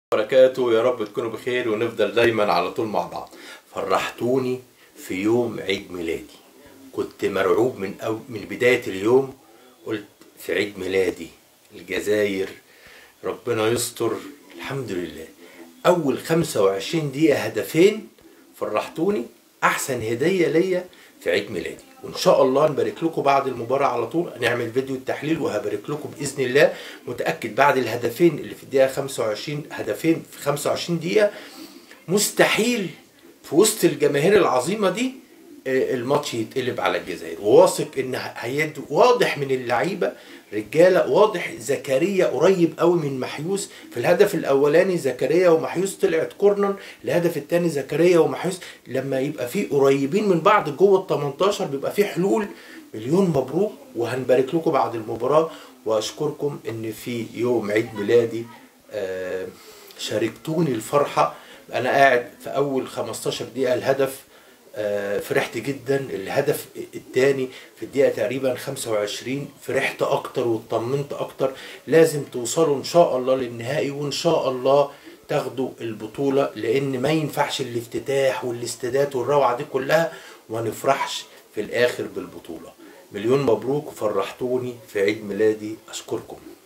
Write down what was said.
وبركاته يا رب تكونوا بخير ونفضل دايما على طول مع بعض فرحتوني في يوم عيد ميلادي كنت مرعوب من أو من بداية اليوم قلت في عيد ميلادي الجزائر ربنا يستر الحمد لله أول 25 دقيقة هدفين فرحتوني أحسن هدية ليا في عيد ميلادي وان شاء الله نبارك لكم بعد المباراه على طول هنعمل فيديو التحليل وهبارك لكم باذن الله متاكد بعد الهدفين اللي في الدقيقه 25 هدفين في 25 دقيقه مستحيل في وسط الجماهير العظيمه دي آه، الماتش يتقلب على الجزائر وواثق ان هيد واضح من اللعيبه رجاله واضح زكريا قريب قوي من محيوس في الهدف الاولاني زكريا ومحيوس طلعت كورنر الهدف الثاني زكريا ومحيوس لما يبقى في قريبين من بعض جوه ال 18 بيبقى في حلول مليون مبروك وهنبارك لكم بعد المباراه واشكركم ان في يوم عيد ميلادي آه، شاركتوني الفرحه انا قاعد في اول 15 دقيقه الهدف آه، فرحت جدا الهدف الثاني في الدقيقه تقريبا 25 فرحت اكتر واطمنت اكتر لازم توصلوا ان شاء الله للنهائي وان شاء الله تاخدوا البطوله لان ما ينفعش الافتتاح والاستادات والروعه دي كلها وما نفرحش في الاخر بالبطوله مليون مبروك وفرحتوني في عيد ميلادي اشكركم